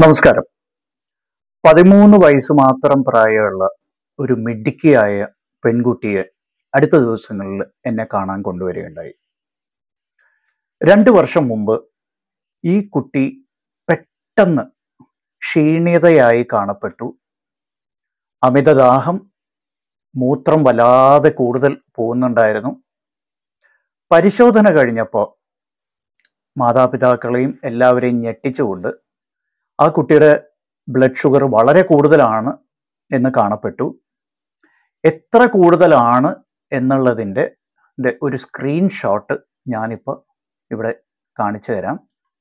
നമസ്കാരം പതിമൂന്ന് വയസ്സ് മാത്രം പ്രായമുള്ള ഒരു മിടുക്കിയായ പെൺകുട്ടിയെ അടുത്ത ദിവസങ്ങളിൽ എന്നെ കാണാൻ കൊണ്ടുവരികയുണ്ടായി രണ്ട് വർഷം മുമ്പ് ഈ കുട്ടി പെട്ടെന്ന് ക്ഷീണിതയായി കാണപ്പെട്ടു അമിതദാഹം മൂത്രം വല്ലാതെ കൂടുതൽ പോകുന്നുണ്ടായിരുന്നു പരിശോധന കഴിഞ്ഞപ്പോൾ മാതാപിതാക്കളെയും എല്ലാവരെയും ഞെട്ടിച്ചുകൊണ്ട് ആ കുട്ടിയുടെ ബ്ലഡ് ഷുഗർ വളരെ കൂടുതലാണ് എന്ന് കാണപ്പെട്ടു എത്ര കൂടുതലാണ് എന്നുള്ളതിൻ്റെ ന്റെ ഒരു സ്ക്രീൻഷോട്ട് ഞാനിപ്പോൾ ഇവിടെ കാണിച്ചു തരാം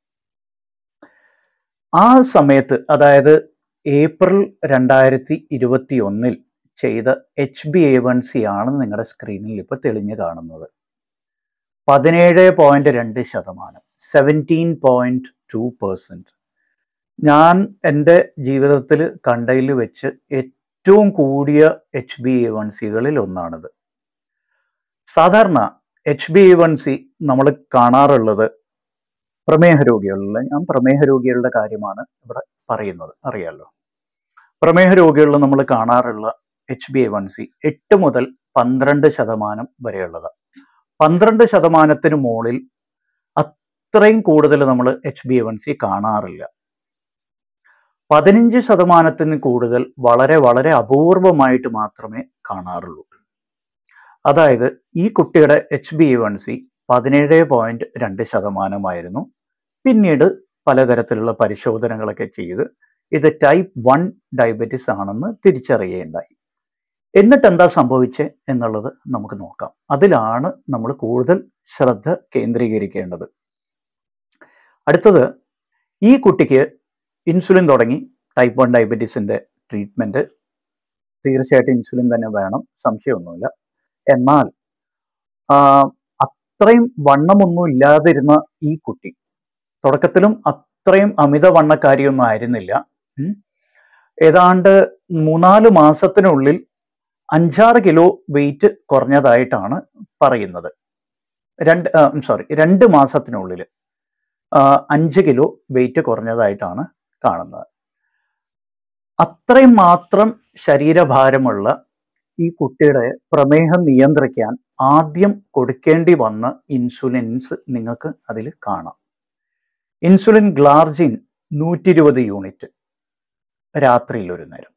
ആ സമയത്ത് അതായത് ഏപ്രിൽ രണ്ടായിരത്തി ഇരുപത്തി ഒന്നിൽ ചെയ്ത H B A one C ആണ് നിങ്ങളുടെ സ്ക്രീനിൽ ഇപ്പോൾ തെളിഞ്ഞു കാണുന്നത് പതിനേഴ് പോയിന്റ് രണ്ട് ശതമാനം സെവൻറ്റീൻ പോയിന്റ് ടു പെർസെൻറ്റ് ഞാൻ എൻ്റെ ജീവിതത്തിൽ കണ്ടതിൽ വെച്ച് ഏറ്റവും കൂടിയ എച്ച് ബി എ വൺ സികളിൽ ഒന്നാണിത് സാധാരണ H B A one C നമ്മൾ കാണാറുള്ളത് പ്രമേഹ രോഗികളിൽ ഞാൻ പ്രമേഹ രോഗികളുടെ കാര്യമാണ് ഇവിടെ പറയുന്നത് അറിയാലോ പ്രമേഹ രോഗികളിൽ നമ്മൾ കാണാറുള്ള H B A one C എട്ട് മുതൽ പന്ത്രണ്ട് ശതമാനം വരെയുള്ളതാണ് പന്ത്രണ്ട് ശതമാനത്തിന് മുകളിൽ അത്രയും കൂടുതൽ നമ്മൾ H B A one C കാണാറില്ല പതിനഞ്ച് ശതമാനത്തിന് കൂടുതൽ വളരെ വളരെ അപൂർവമായിട്ട് മാത്രമേ കാണാറുള്ളൂ അതായത് ഈ കുട്ടിയുടെ H B A one C പതിനേഴ് പോയിന്റ് രണ്ട് ശതമാനമായിരുന്നു പിന്നീട് പലതരത്തിലുള്ള പരിശോധനകളൊക്കെ ചെയ്ത് ഇത് ടൈപ്പ് വൺ ഡയബറ്റിസ് ആണെന്ന് തിരിച്ചറിയുകയുണ്ടായി എന്നിട്ട് എന്താ സംഭവിച്ചത് എന്നുള്ളത് നമുക്ക് നോക്കാം അതിലാണ് നമ്മൾ കൂടുതൽ ശ്രദ്ധ കേന്ദ്രീകരിക്കേണ്ടത് അടുത്തത് ഈ കുട്ടിക്ക് ഇൻസുലിൻ തുടങ്ങി ടൈപ്പ് വൺ ഡയബറ്റീസിന്റെ ട്രീറ്റ്മെന്റ് തീർച്ചയായിട്ടും ഇൻസുലിൻ തന്നെ വേണം സംശയമൊന്നുമില്ല എന്നാൽ ആ, അത്രയും വണ്ണമൊന്നും ഇല്ലാതിരുന്ന ഈ കുട്ടി തുടക്കത്തിലും അത്രയും അമിത വണ്ണക്കാരിയൊന്നും ആയിരുന്നില്ല ഉം. ഏതാണ്ട് മൂന്നാല് മാസത്തിനുള്ളിൽ അഞ്ചാറ് കിലോ വെയിറ്റ് കുറഞ്ഞതായിട്ടാണ് പറയുന്നത് രണ്ട് സോറി രണ്ട് മാസത്തിനുള്ളിൽ അഞ്ച് കിലോ വെയിറ്റ് കുറഞ്ഞതായിട്ടാണ് കാണുന്നത് അത്രയും മാത്രം ശരീരഭാരമുള്ള ഈ കുട്ടിയുടെ പ്രമേഹം നിയന്ത്രിക്കാൻ ആദ്യം കൊടുക്കേണ്ടി വന്ന ഇൻസുലിൻസ് നിങ്ങൾക്ക് അതിൽ കാണാം ഇൻസുലിൻ ഗ്ലാർജിൻ നൂറ്റി ഇരുപത് യൂണിറ്റ് രാത്രിയിൽ ഒരു നേരം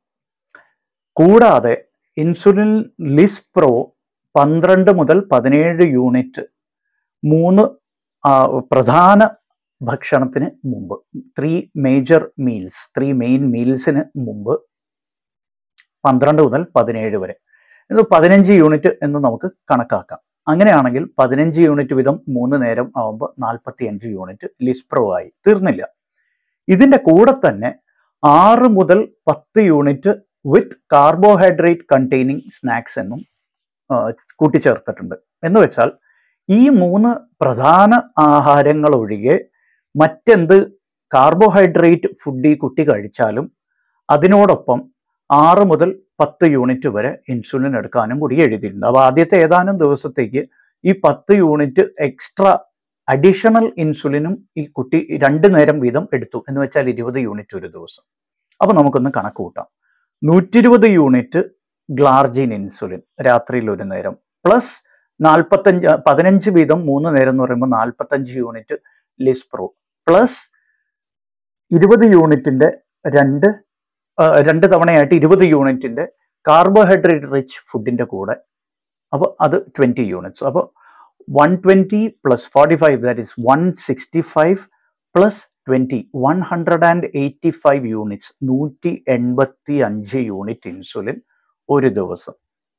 കൂടാതെ ഇൻസുലിൻ ലിസ്പ്രോ പന്ത്രണ്ട് മുതൽ പതിനേഴ് യൂണിറ്റ് മൂന്ന് ആ, പ്രധാന ഭക്ഷണത്തിന് മുമ്പ് three major meals three main മീൽസിന് മുമ്പ് പന്ത്രണ്ട് മുതൽ പതിനേഴ് വരെ ഇത് പതിനഞ്ച് യൂണിറ്റ് എന്ന് നമുക്ക് കണക്കാക്കാം അങ്ങനെയാണെങ്കിൽ പതിനഞ്ച് യൂണിറ്റ് വീതം മൂന്ന് നേരം ആവുമ്പോൾ നാൽപ്പത്തി അഞ്ച് യൂണിറ്റ് ലിസ്പ്രോ ആയി തീർന്നില്ല ഇതിന്റെ കൂടെ തന്നെ ആറ് മുതൽ പത്ത് unit with carbohydrate containing snacks എന്നും ആ, കൂട്ടിച്ചേർത്തിട്ടുണ്ട് എന്ന് വെച്ചാൽ ഈ മൂന്ന് പ്രധാന ആഹാരങ്ങൾ ഒഴികെ മറ്റെന്ത് കാർബോഹൈഡ്രേറ്റ് ഫുഡ് ഈ കുട്ടി കഴിച്ചാലും അതിനോടൊപ്പം ആറ് മുതൽ പത്ത് യൂണിറ്റ് വരെ ഇൻസുലിൻ എടുക്കാനും കൂടി എഴുതിയിട്ടുണ്ട് അപ്പോൾ ആദ്യത്തെ ഏതാനും ദിവസത്തേക്ക് ഈ പത്ത് യൂണിറ്റ് എക്സ്ട്രാ അഡീഷണൽ ഇൻസുലിനും ഈ കുട്ടി രണ്ട് നേരം വീതം എടുത്തു എന്ന് വെച്ചാൽ ഇരുപത് യൂണിറ്റ് ഒരു ദിവസം അപ്പോൾ നമുക്കൊന്ന് കണക്ക് കൂട്ടാം നൂറ്റി ഇരുപത് യൂണിറ്റ് ഗ്ലാർജിൻ ഇൻസുലിൻ രാത്രിയിൽ ഒരു നേരം പ്ലസ് നാൽപ്പത്തഞ്ച് പതിനഞ്ച് വീതം മൂന്ന് നേരം എന്ന് പറയുമ്പോൾ നാൽപ്പത്തഞ്ച് യൂണിറ്റ് ലിസ്പ്രോ പ്ലസ് ഇരുപത് യൂണിറ്റിന്റെ രണ്ട് ആ, രണ്ട് തവണയായിട്ട് ഇരുപത് യൂണിറ്റിന്റെ കാർബോഹൈഡ്രേറ്റ് റിച്ച് ഫുഡിന്റെ കൂടെ അപ്പോൾ അത് ട്വന്റി യൂണിറ്റ്സ് അപ്പോൾ one twenty plus forty five that is one sixty five plus twenty one hundred and eighty five units നൂറ്റി എൺപത്തി അഞ്ച് യൂണിറ്റ് ഇൻസുലിൻ ഒരു ദിവസം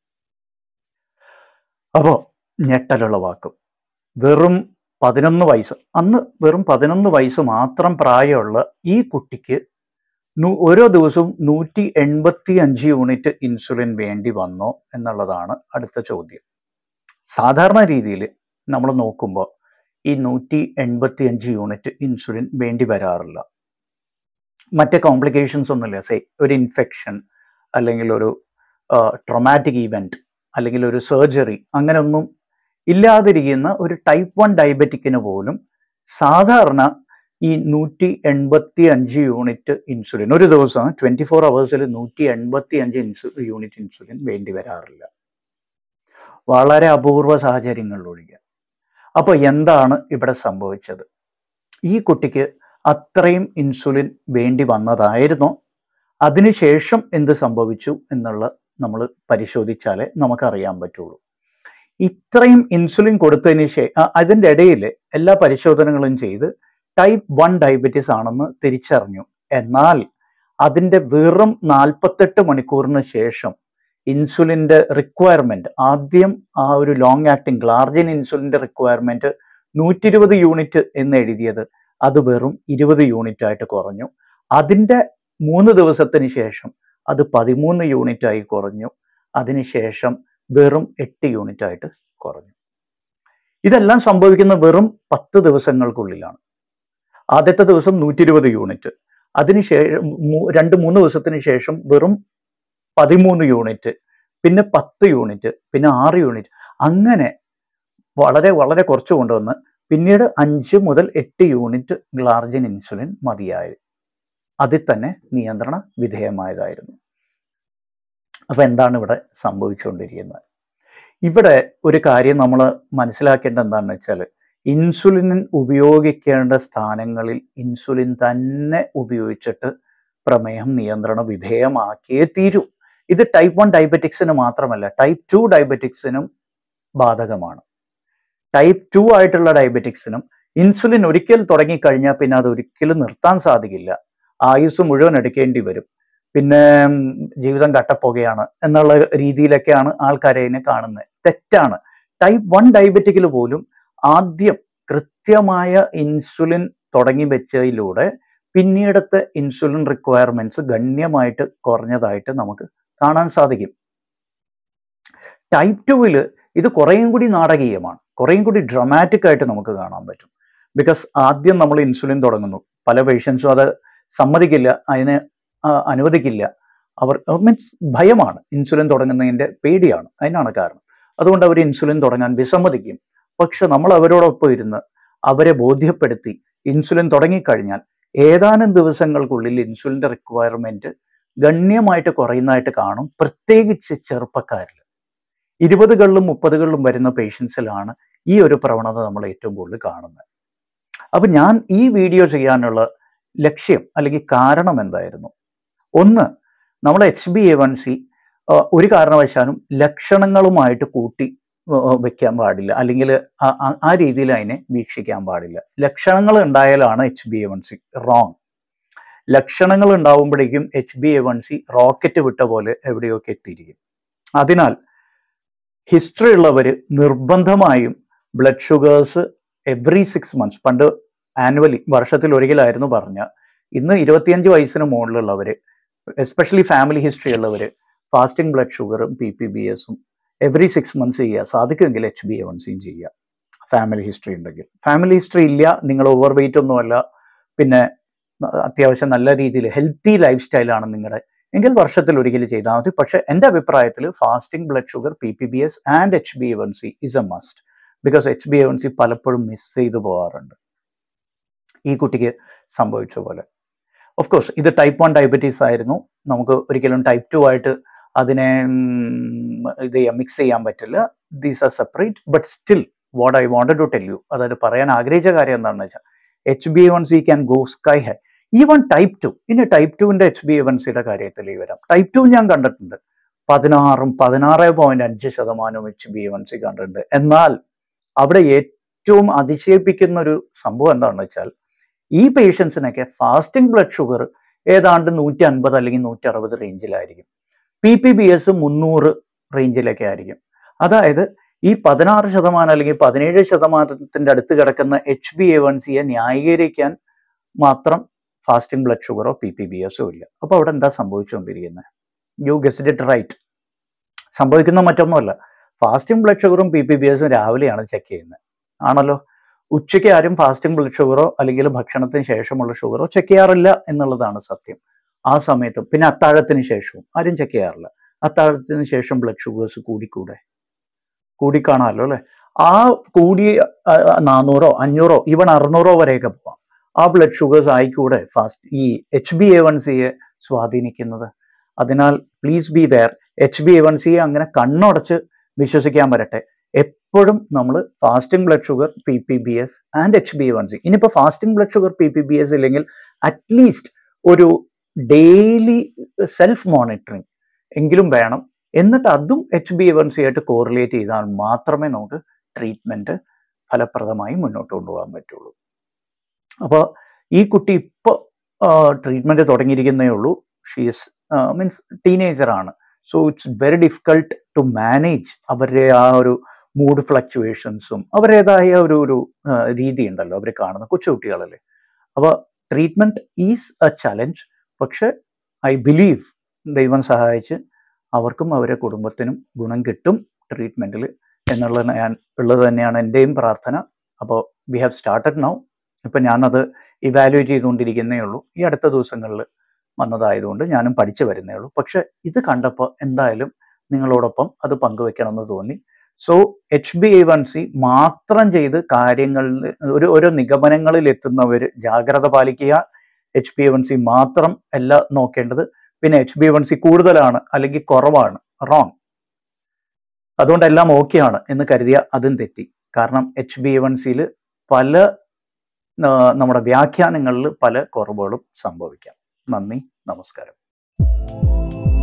അപ്പോൾ ഞെട്ടലുള്ള വാക്കും വെറും പതിനൊന്ന് വയസ്സ് അന്ന് വെറും പതിനൊന്ന് വയസ്സ് മാത്രം പ്രായമുള്ള ഈ കുട്ടിക്ക് നു- ഓരോ ദിവസവും നൂറ്റി എൺപത്തി അഞ്ച് യൂണിറ്റ് ഇൻസുലിൻ വേണ്ടി വന്നോ എന്നുള്ളതാണ് അടുത്ത ചോദ്യം സാധാരണ രീതിയിൽ നമ്മൾ നോക്കുമ്പോൾ ഈ നൂറ്റി എൺപത്തി അഞ്ച് യൂണിറ്റ് ഇൻസുലിൻ വേണ്ടി വരാറില്ല മറ്റ് കോംപ്ലിക്കേഷൻസ് ഒന്നുമില്ല സേ ഒരു ഇൻഫെക്ഷൻ അല്ലെങ്കിൽ ഒരു ട്രൊമാറ്റിക് ഈവെന്റ് അല്ലെങ്കിൽ ഒരു സർജറി അങ്ങനെയൊന്നും ഇല്ലാതിരിക്കുന്ന ഒരു ടൈപ്പ് വൺ ഡയബറ്റിക്കിന് പോലും സാധാരണ ഈ നൂറ്റി എൺപത്തി അഞ്ച് യൂണിറ്റ് ഇൻസുലിൻ ഒരു ദിവസം ട്വന്റി ഫോർ അവേഴ്സിൽ നൂറ്റി എൺപത്തി അഞ്ച് ഇൻസു യൂണിറ്റ് ഇൻസുലിൻ വേണ്ടി വരാറില്ല വളരെ അപൂർവ സാഹചര്യങ്ങളിൽ ഒഴികെ അപ്പൊ എന്താണ് ഇവിടെ സംഭവിച്ചത് ഈ കുട്ടിക്ക് അത്രയും ഇൻസുലിൻ വേണ്ടി വന്നതായിരുന്നോ അതിനുശേഷം എന്ത് സംഭവിച്ചു എന്നുള്ള നമ്മൾ പരിശോധിച്ചാലേ നമുക്കറിയാൻ പറ്റുള്ളൂ ഇത്രയും ഇൻസുലിൻ കൊടുത്തതിന് ശേഷം അതിൻ്റെ ഇടയിൽ എല്ലാ പരിശോധനകളും ചെയ്ത് ടൈപ്പ് വൺ ഡയബറ്റീസ് ആണെന്ന് തിരിച്ചറിഞ്ഞു എന്നാൽ അതിൻ്റെ വെറും നാൽപ്പത്തെട്ട് മണിക്കൂറിന് ശേഷം ഇൻസുലിൻ്റെ റിക്വയർമെൻറ്റ് ആദ്യം ആ ഒരു ലോങ് ആക്ടിങ് ഗ്ലാർജിൻ ഇൻസുലിൻ്റെ റിക്വയർമെൻറ്റ് നൂറ്റി ഇരുപത് യൂണിറ്റ് എന്ന് എഴുതിയത് അത് വെറും ഇരുപത് യൂണിറ്റ് ആയിട്ട് കുറഞ്ഞു അതിൻ്റെ മൂന്ന് ദിവസത്തിന് ശേഷം അത് പതിമൂന്ന് യൂണിറ്റ് ആയി കുറഞ്ഞു അതിനുശേഷം വെറും എട്ട് യൂണിറ്റ് ആയിട്ട് കുറഞ്ഞു ഇതെല്ലാം സംഭവിക്കുന്ന വെറും പത്ത് ദിവസങ്ങൾക്കുള്ളിലാണ് ആദ്യത്തെ ദിവസം നൂറ്റി ഇരുപത് യൂണിറ്റ് അതിനുശേഷം മൂ- രണ്ട് മൂന്ന് ദിവസത്തിന് ശേഷം വെറും പതിമൂന്ന് യൂണിറ്റ് പിന്നെ പത്ത് യൂണിറ്റ് പിന്നെ ആറ് യൂണിറ്റ് അങ്ങനെ വളരെ വളരെ കുറച്ച് കൊണ്ടുവന്ന് പിന്നീട് അഞ്ച് മുതൽ എട്ട് യൂണിറ്റ് ഗ്ലാർജിൻ ഇൻസുലിൻ മതിയായി അതിൽ തന്നെ നിയന്ത്രണ വിധേയമായതായിരുന്നു അപ്പൊ എന്താണ് ഇവിടെ സംഭവിച്ചുകൊണ്ടിരിക്കുന്നത് ഇവിടെ ഒരു കാര്യം നമ്മൾ മനസ്സിലാക്കേണ്ട എന്താണെന്ന് വെച്ചാൽ ഇൻസുലിൻ ഉപയോഗിക്കേണ്ട സ്ഥാനങ്ങളിൽ ഇൻസുലിൻ തന്നെ ഉപയോഗിച്ചിട്ട് പ്രമേഹം നിയന്ത്രണ വിധേയമാക്കിയേ തീരൂ ഇത് ടൈപ്പ് വൺ ഡയബറ്റിക്സിന് മാത്രമല്ല ടൈപ്പ് ടു ഡയബറ്റിക്സിനും ബാധകമാണ് ടൈപ്പ് ടു ആയിട്ടുള്ള ഡയബറ്റിക്സിനും ഇൻസുലിൻ ഒരിക്കൽ തുടങ്ങിക്കഴിഞ്ഞാൽ പിന്നെ അത് ഒരിക്കലും നിർത്താൻ സാധിക്കില്ല ആയുസ് മുഴുവൻ എടുക്കേണ്ടി വരും പിന്നെ ഉം, ജീവിതം കട്ടപ്പുകയാണ് എന്നുള്ള രീതിയിലൊക്കെയാണ് ആൾക്കാരെ അതിനെ കാണുന്നത് തെറ്റാണ് ടൈപ്പ് വൺ ഡയബറ്റിക്കിൽ പോലും ആദ്യം കൃത്യമായ ഇൻസുലിൻ തുടങ്ങി വെച്ചതിലൂടെ പിന്നീടത്തെ ഇൻസുലിൻ റിക്വയർമെന്റ്സ് ഗണ്യമായിട്ട് കുറഞ്ഞതായിട്ട് നമുക്ക് കാണാൻ സാധിക്കും ടൈപ്പ് ടുവിൽ ഇത് കുറേയും കൂടി നാടകീയമാണ് കുറേയും കൂടി ഡ്രമാറ്റിക് ആയിട്ട് നമുക്ക് കാണാൻ പറ്റും ബിക്കോസ് ആദ്യം നമ്മൾ ഇൻസുലിൻ തുടങ്ങുന്നു പല പേഷ്യൻസും അത് സമ്മതിക്കില്ല അതിന് ആ, അനുവദിക്കില്ല അവർ മീൻസ് ഭയമാണ് ഇൻസുലിൻ തുടങ്ങുന്നതിൻ്റെ പേടിയാണ് അതിനാണ് കാരണം അതുകൊണ്ട് അവർ ഇൻസുലിൻ തുടങ്ങാൻ വിസമ്മതിക്കും പക്ഷെ നമ്മൾ അവരോടൊപ്പം ഇരുന്ന് അവരെ ബോധ്യപ്പെടുത്തി ഇൻസുലിൻ തുടങ്ങിക്കഴിഞ്ഞാൽ ഏതാനും ദിവസങ്ങൾക്കുള്ളിൽ ഇൻസുലിൻ്റെ റിക്വയർമെൻറ്റ് ഗണ്യമായിട്ട് കുറയുന്നതായിട്ട് കാണും പ്രത്യേകിച്ച് ചെറുപ്പക്കാരിൽ ഇരുപതുകളിലും മുപ്പതുകളിലും വരുന്ന പേഷ്യൻസിലാണ് ഈ ഒരു പ്രവണത നമ്മൾ ഏറ്റവും കൂടുതൽ കാണുന്നത് അപ്പം ഞാൻ ഈ വീഡിയോ ചെയ്യാനുള്ള ലക്ഷ്യം അല്ലെങ്കിൽ കാരണം എന്തായിരുന്നു ഒന്ന് നമ്മൾ H B A one C ഒരു കാരണവശാലും ലക്ഷണങ്ങളുമായിട്ട് കൂട്ടി ആ, വെക്കാൻ പാടില്ല അല്ലെങ്കിൽ ആ- ആ- ആ രീതിയിൽ അതിനെ വീക്ഷിക്കാൻ പാടില്ല ലക്ഷണങ്ങൾ ഉണ്ടായാലാണ് H B A one C wrong ലക്ഷണങ്ങൾ ഉണ്ടാവുമ്പോഴേക്കും H B A one C rocket വിട്ട പോലെ എവിടെയൊക്കെ എത്തിയിരിക്കും അതിനാൽ ഹിസ്റ്ററി ഉള്ളവർ നിർബന്ധമായും blood sugars every six months പണ്ട് ആനുവലി വർഷത്തിൽ ഒരിക്കലായിരുന്നു പറഞ്ഞ ഇന്ന് ഇരുപത്തിയഞ്ച് വയസ്സിന് മുകളിലുള്ളവർ എസ്പെഷ്യലി ഫാമിലി ഹിസ്റ്ററി ഉള്ളവർ ഫാസ്റ്റിംഗ് ബ്ലഡ് ഷുഗറും പി പി ബി എസും എവറി സിക്സ് മന്ത്സ് ചെയ്യുക സാധിക്കുമെങ്കിൽ എച്ച് ബി എ വൺ സിയും ചെയ്യുക ഫാമിലി ഹിസ്റ്ററി ഉണ്ടെങ്കിൽ ഫാമിലി ഹിസ്റ്ററി ഇല്ല നിങ്ങൾ ഓവർ വെയിറ്റ് ഒന്നുമല്ല പിന്നെ അത്യാവശ്യം നല്ല രീതിയിൽ ഹെൽത്തി ലൈഫ് സ്റ്റൈലാണ് നിങ്ങളുടെ എങ്കിൽ വർഷത്തിൽ ഒരിക്കൽ ചെയ്താൽ മതി പക്ഷേ എൻ്റെ അഭിപ്രായത്തിൽ fasting blood sugar P P B S and H B A one C is a must because H B A one C പലപ്പോഴും മിസ് ചെയ്തു പോകാറുണ്ട് ഈ കുട്ടിക്ക് സംഭവിച്ച പോലെ ഓഫ് കോഴ്സ് ഇത് ടൈപ്പ് വൺ ഡയബറ്റീസ് ആയിരുന്നു നമുക്ക് ഒരിക്കലും ടൈപ്പ് ടു ആയിട്ട് അതിനെ ഉം, ഇത് മിക്സ് ചെയ്യാൻ പറ്റില്ല these are separate but still what I wanted to tell you അതായത് പറയാൻ ആഗ്രഹിച്ച കാര്യം എന്താണെന്ന് വെച്ചാൽ H B A one C can go sky high even type two ഇനി ടൈപ്പ് ടുവിന്റെ എച്ച് ബി എ വൺ സിയുടെ കാര്യത്തിലേക്ക് വരാം ടൈപ്പ് ടു ഞാൻ കണ്ടിട്ടുണ്ട് പതിനാറും പതിനാറ് പോയിന്റ് അഞ്ച് ശതമാനവും H B A one C കണ്ടിട്ടുണ്ട് എന്നാൽ അവിടെ ഏറ്റവും അതിശയിപ്പിക്കുന്ന ഒരു സംഭവം എന്താണെന്ന് വെച്ചാൽ ഈ പേഷ്യൻസിനൊക്കെ ഫാസ്റ്റിംഗ് ബ്ലഡ് ഷുഗർ ഏതാണ്ട് നൂറ്റി അൻപത് അല്ലെങ്കിൽ നൂറ്റി അറുപത് റേഞ്ചിലായിരിക്കും പി പി ബി എസ് മുന്നൂറ് റേഞ്ചിലൊക്കെ ആയിരിക്കും അതായത് ഈ പതിനാറ് ശതമാനം അല്ലെങ്കിൽ പതിനേഴ് ശതമാനത്തിന്റെ അടുത്ത് കിടക്കുന്ന എച്ച് ബി എ വൺ സിയെ ന്യായീകരിക്കാൻ മാത്രം ഫാസ്റ്റിംഗ് ബ്ലഡ് ഷുഗറോ പി പി ബി എസോ ഇല്ല അപ്പോൾ അവിടെ എന്താ സംഭവിച്ചുകൊണ്ടിരിക്കുന്നത് യു ഗെസ്റ്റ് ഇറ്റ് റൈറ്റ് സംഭവിക്കുന്ന മറ്റൊന്നുമല്ല ഫാസ്റ്റിംഗ് ബ്ലഡ് ഷുഗറും പി പി ബി എസും രാവിലെയാണ് ചെക്ക് ചെയ്യുന്നത് ആണല്ലോ ഉച്ചയ്ക്ക് ആരും ഫാസ്റ്റിംഗ് ബ്ലഡ് ഷുഗറോ അല്ലെങ്കിൽ ഭക്ഷണത്തിന് ശേഷമുള്ള ഷുഗറോ ചെക്ക് ചെയ്യാറില്ല എന്നുള്ളതാണ് സത്യം ആ സമയത്തും പിന്നെ അത്താഴത്തിന് ശേഷവും ആരും ചെക്ക് ചെയ്യാറില്ല അത്താഴത്തിന് ശേഷം ബ്ലഡ് ഷുഗേഴ്സ് കൂടിക്കൂടെ കൂടിക്കാണാമല്ലോ അല്ലെ ആ കൂടി നാനൂറോ അഞ്ഞൂറോ ഈവൺ അറുന്നൂറോ വരെയൊക്കെ പോവാം ആ ബ്ലഡ് ഷുഗേഴ്സ് ആയിക്കൂടെ ഫാസ്റ്റ് ഈ എച്ച് ബി എ വൺ സിയെ സ്വാധീനിക്കുന്നത് അതിനാൽ please beware H B A one സിയെ അങ്ങനെ കണ്ണടച്ച് വിശ്വസിക്കാൻ വരട്ടെ എപ്പോഴും നമ്മൾ fasting blood sugar P P B S and H B A one C ഇനിയിപ്പോൾ fasting blood sugar P P B S ഇല്ലെങ്കിൽ അറ്റ്ലീസ്റ്റ് ഒരു ഡെയിലി സെൽഫ് മോണിറ്ററിങ് എങ്കിലും വേണം എന്നിട്ട് അതും H B A one C ആയിട്ട് കോറിലേറ്റ് ചെയ്താൽ മാത്രമേ നമുക്ക് ട്രീറ്റ്മെന്റ് ഫലപ്രദമായി മുന്നോട്ട് കൊണ്ടുപോകാൻ പറ്റുള്ളൂ അപ്പോൾ ഈ കുട്ടി ഇപ്പോൾ ട്രീറ്റ്മെന്റ് തുടങ്ങിയിരിക്കുന്നേ ഉള്ളൂ ഷീസ് മീൻസ് ടീനേജർ ആണ് so it's very difficult to manage അവരുടെ ആ ഒരു മൂഡ് ഫ്ലക്ച്വേഷൻസും അവരുടേതായ ഒരു ഒരു ആ, രീതി ഉണ്ടല്ലോ അവർ കാണുന്ന കൊച്ചുകുട്ടികളല്ലേ അപ്പോൾ ട്രീറ്റ്മെന്റ് ഈസ് എ ചലഞ്ച് പക്ഷെ ഐ ബിലീവ് ദൈവം സഹായിച്ച് അവർക്കും അവരുടെ കുടുംബത്തിനും ഗുണം കിട്ടും ട്രീറ്റ്മെന്റിൽ എന്നുള്ളത് ഞാൻ ഉള്ളത് തന്നെയാണ് എൻ്റെയും പ്രാർത്ഥന അപ്പോൾ വി ഹാവ് സ്റ്റാർട്ടഡ് നൗ ഇപ്പം ഞാനത് ഇവാലുവേറ്റ് ചെയ്തുകൊണ്ടിരിക്കുന്നേ ഉള്ളൂ ഈ അടുത്ത ദിവസങ്ങളിൽ വന്നതായതുകൊണ്ട് ഞാനും പഠിച്ചു വരുന്നേ ഉള്ളൂ പക്ഷെ ഇത് കണ്ടപ്പോൾ എന്തായാലും നിങ്ങളോടൊപ്പം അത് പങ്കുവെക്കണമെന്ന് തോന്നി so H B A one C മാത്രം ചെയ്ത് കാര്യങ്ങളിൽ ഒരു ഓരോ നിഗമനങ്ങളിൽ എത്തുന്നവർ ജാഗ്രത പാലിക്കുക H B A one C മാത്രം അല്ല നോക്കേണ്ടത് പിന്നെ H B A one C കൂടുതലാണ് അല്ലെങ്കിൽ കുറവാണ് റോങ് അതുകൊണ്ട് എല്ലാം ഓക്കെയാണ് എന്ന് കരുതിയ അതും തെറ്റി കാരണം എച്ച് ബി എ വൺ സിയിൽ പല ആ, നമ്മുടെ വ്യാഖ്യാനങ്ങളിൽ പല കുറവുകളും സംഭവിക്കാം നന്ദി നമസ്കാരം